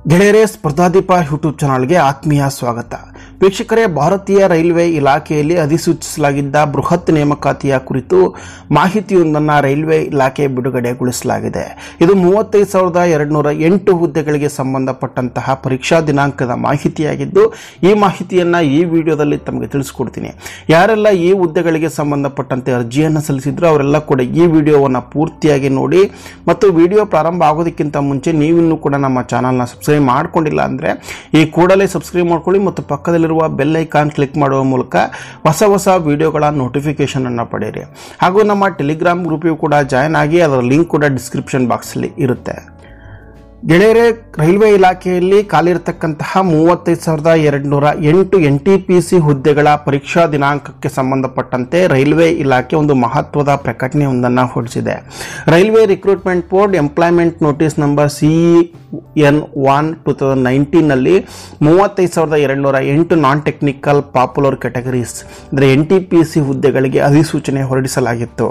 ಗೆಳೆಯರೇ ಸ್ಪರ್ಧಾದೀಪ ಯೂಟ್ಯೂಬ್ ಚಾನಲ್ಗೆ ಆತ್ಮೀಯ ಸ್ವಾಗತ ವೀಕ್ಷಕರೇ ಭಾರತೀಯ ರೈಲ್ವೆ ಇಲಾಖೆಯಲ್ಲಿ ಅಧಿಸೂಚಿಸಲಾಗಿದ್ದ ಬೃಹತ್ ನೇಮಕಾತಿಯ ಕುರಿತು ಮಾಹಿತಿಯೊಂದನ್ನು ರೈಲ್ವೆ ಇಲಾಖೆ ಬಿಡುಗಡೆಗೊಳಿಸಲಾಗಿದೆ ಇದು ಮೂವತ್ತೈದು ಸಾವಿರದ ಎರಡುನೂರ ಎಂಟು ಹುದ್ದೆಗಳಿಗೆ ಸಂಬಂಧಪಟ್ಟಂತಹ ಪರೀಕ್ಷಾ ದಿನಾಂಕದ ಮಾಹಿತಿಯಾಗಿದ್ದು ಈ ಮಾಹಿತಿಯನ್ನು ಈ ವಿಡಿಯೋದಲ್ಲಿ ತಮಗೆ ತಿಳಿಸ್ಕೊಡ್ತೀನಿ ಯಾರೆಲ್ಲ ಈ ಹುದ್ದೆಗಳಿಗೆ ಸಂಬಂಧಪಟ್ಟಂತೆ ಅರ್ಜಿಯನ್ನು ಸಲ್ಲಿಸಿದ್ರು ಅವರೆಲ್ಲ ಕೂಡ ಈ ವಿಡಿಯೋವನ್ನು ಪೂರ್ತಿಯಾಗಿ ನೋಡಿ ಮತ್ತು ವಿಡಿಯೋ ಪ್ರಾರಂಭ ಆಗೋದಕ್ಕಿಂತ ಮುಂಚೆ ನೀವಿನ್ನೂ ಕೂಡ ನಮ್ಮ ಚಾನಲ್ನ ಸಬ್ಸ್ಕ್ರೈಬ್ ಮಾಡ್ಕೊಂಡಿಲ್ಲ ಅಂದರೆ ಈ ಕೂಡಲೇ ಸಬ್ಸ್ಕ್ರೈಬ್ ಮಾಡ್ಕೊಳ್ಳಿ ಮತ್ತು ಪಕ್ಕದಲ್ಲಿರುವ ಬೆಲ್ ಐಕಾನ್ ಕ್ಲಿಕ್ ಮಾಡುವ ಮೂಲಕ ಹೊಸ ಹೊಸ ವಿಡಿಯೋಗಳ ನೋಟಿಫಿಕೇಶನ್ ಅನ್ನು ಪಡೆಯಿರಿ ಹಾಗೂ ನಮ್ಮ ಟೆಲಿಗ್ರಾಮ್ ಗ್ರೂಪಿಗೂ ಕೂಡ ಜಾಯ್ನ್ ಆಗಿ ಅದರ ಲಿಂಕ್ ಕೂಡ ಡಿಸ್ಕ್ರಿಪ್ಷನ್ ಬಾಕ್ಸಲ್ಲಿ ಇರುತ್ತೆ ಗೆಳೆಯರೇ ರೈಲ್ವೆ ಇಲಾಖೆಯಲ್ಲಿ ಖಾಲಿರ್ತಕ್ಕಂತಹ ಮೂವತ್ತೈದು ಸಾವಿರದ ಎರಡುನೂರ ಎಂಟು ಎನ್ ಟಿ ಪಿ ಸಿ ಹುದ್ದೆಗಳ ಪರೀಕ್ಷಾ ದಿನಾಂಕಕ್ಕೆ ಸಂಬಂಧಪಟ್ಟಂತೆ ರೈಲ್ವೆ ಇಲಾಖೆ ಒಂದು ಮಹತ್ವದ ಪ್ರಕಟಣೆಯೊಂದನ್ನು ಹೊರಡಿಸಿದೆ railway recruitment board employment notice number C N one two thousand ನೈನ್ಟೀನಲ್ಲಿ ಮೂವತ್ತೈದು ಸಾವಿರದ ಎರಡುನೂರ ಎಂಟು ನಾನ್ ಟೆಕ್ನಿಕಲ್ ಪಾಪ್ಯುಲರ್ ಕ್ಯಾಟಗರೀಸ್ ಅಂದರೆ ಎನ್ ಟಿ ಪಿ ಸಿ ಹುದ್ದೆಗಳಿಗೆ ಅಧಿಸೂಚನೆ ಹೊರಡಿಸಲಾಗಿತ್ತು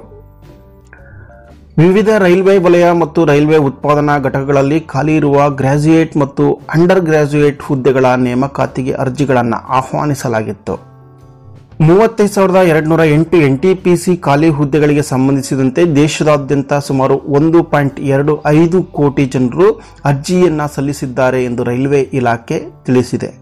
ವಿವಿಧ ರೈಲ್ವೆ ವಲಯ ಮತ್ತು ರೈಲ್ವೆ ಉತ್ಪಾದನಾ ಘಟಕಗಳಲ್ಲಿ ಖಾಲಿ ಇರುವ ಗ್ರಾಜ್ಯುಯೇಟ್ ಮತ್ತು ಅಂಡರ್ ಗ್ರಾಜ್ಯುಯೇಟ್ ಹುದ್ದೆಗಳ ನೇಮಕಾತಿಗೆ ಅರ್ಜಿಗಳನ್ನು ಆಹ್ವಾನಿಸಲಾಗಿತ್ತು ಮೂವತ್ತೈದು ಸಾವಿರದ ಎರಡುನೂರ ಎಂಟು ಎನ್ ಟಿ ಪಿ ಸಿ ಖಾಲಿ ಹುದ್ದೆಗಳಿಗೆ ಸಂಬಂಧಿಸಿದಂತೆ ದೇಶದಾದ್ಯಂತ ಸುಮಾರು ಒಂದು ಪಾಯಿಂಟ್ ಎರಡು ಐದು ಕೋಟಿ ಜನರು ಅರ್ಜಿಯನ್ನು ಸಲ್ಲಿಸಿದ್ದಾರೆ ಎಂದು ರೈಲ್ವೆ ಇಲಾಖೆ ತಿಳಿಸಿದೆ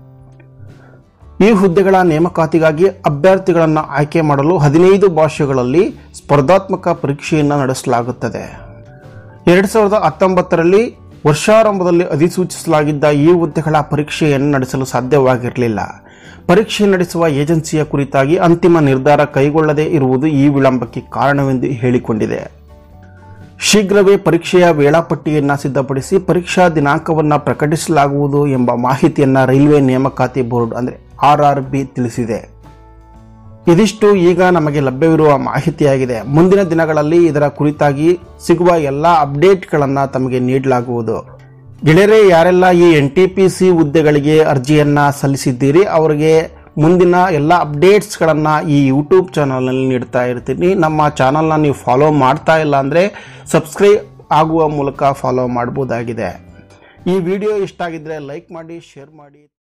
ಈ ಹುದ್ದೆಗಳ ನೇಮಕಾತಿಗಾಗಿ ಅಭ್ಯರ್ಥಿಗಳನ್ನು ಆಯ್ಕೆ ಮಾಡಲು ಹದಿನೈದು ಭಾಷೆಗಳಲ್ಲಿ ಸ್ಪರ್ಧಾತ್ಮಕ ಪರೀಕ್ಷೆಯನ್ನು ನಡೆಸಲಾಗುತ್ತದೆ ಎರಡು ಸಾವಿರದ ಹತ್ತೊಂಬತ್ತರಲ್ಲಿ ವರ್ಷಾರಂಭದಲ್ಲಿ ಅಧಿಸೂಚಿಸಲಾಗಿದ್ದ ಈ ಹುದ್ದೆಗಳ ಪರೀಕ್ಷೆಯನ್ನು ನಡೆಸಲು ಸಾಧ್ಯವಾಗಿರಲಿಲ್ಲ ಪರೀಕ್ಷೆ ನಡೆಸುವ ಏಜೆನ್ಸಿಯ ಕುರಿತಾಗಿ ಅಂತಿಮ ನಿರ್ಧಾರ ಕೈಗೊಳ್ಳದೇ ಇರುವುದು ಈ ವಿಳಂಬಕ್ಕೆ ಕಾರಣವೆಂದು ಹೇಳಿಕೊಂಡಿದೆ ಶೀಘ್ರವೇ ಪರೀಕ್ಷೆಯ ವೇಳಾಪಟ್ಟಿಯನ್ನು ಸಿದ್ಧಪಡಿಸಿ ಪರೀಕ್ಷಾ ದಿನಾಂಕವನ್ನು ಪ್ರಕಟಿಸಲಾಗುವುದು ಎಂಬ ಮಾಹಿತಿಯನ್ನು ರೈಲ್ವೆ ನೇಮಕಾತಿ ಬೋರ್ಡ್ ಅಂದರೆ ಆರ್ ಆರ್ ಬಿ ತಿಳಿಸಿದೆ ಇದಿಷ್ಟು ಈಗ ನಮಗೆ ಲಭ್ಯವಿರುವ ಮಾಹಿತಿಯಾಗಿದೆ ಮುಂದಿನ ದಿನಗಳಲ್ಲಿ ಇದರ ಕುರಿತಾಗಿ ಸಿಗುವ ಎಲ್ಲ ಅಪ್ಡೇಟ್ಗಳನ್ನು ತಮಗೆ ನೀಡಲಾಗುವುದು ಗೆಳೆಯರೇ ಯಾರೆಲ್ಲ ಈ ಎನ್ ಟಿ ಪಿ ಸಿ ಹುದ್ದೆಗಳಿಗೆ ಅರ್ಜಿಯನ್ನು ಸಲ್ಲಿಸಿದ್ದೀರಿ ಅವರಿಗೆ ಮುಂದಿನ ಎಲ್ಲ ಅಪ್ಡೇಟ್ಸ್ಗಳನ್ನು ಈ ಯೂಟ್ಯೂಬ್ ಚಾನಲ್ನಲ್ಲಿ ನೀಡ್ತಾ ಇರ್ತೀನಿ ನಮ್ಮ ಚಾನಲ್ನ ನೀವು ಫಾಲೋ ಮಾಡ್ತಾ ಇಲ್ಲ ಅಂದರೆ ಸಬ್ಸ್ಕ್ರೈಬ್ ಆಗುವ ಮೂಲಕ ಫಾಲೋ ಮಾಡ್ಬೋದಾಗಿದೆ ಈ ವಿಡಿಯೋ ಇಷ್ಟ ಆಗಿದ್ದರೆ ಲೈಕ್ ಮಾಡಿ ಶೇರ್ ಮಾಡಿ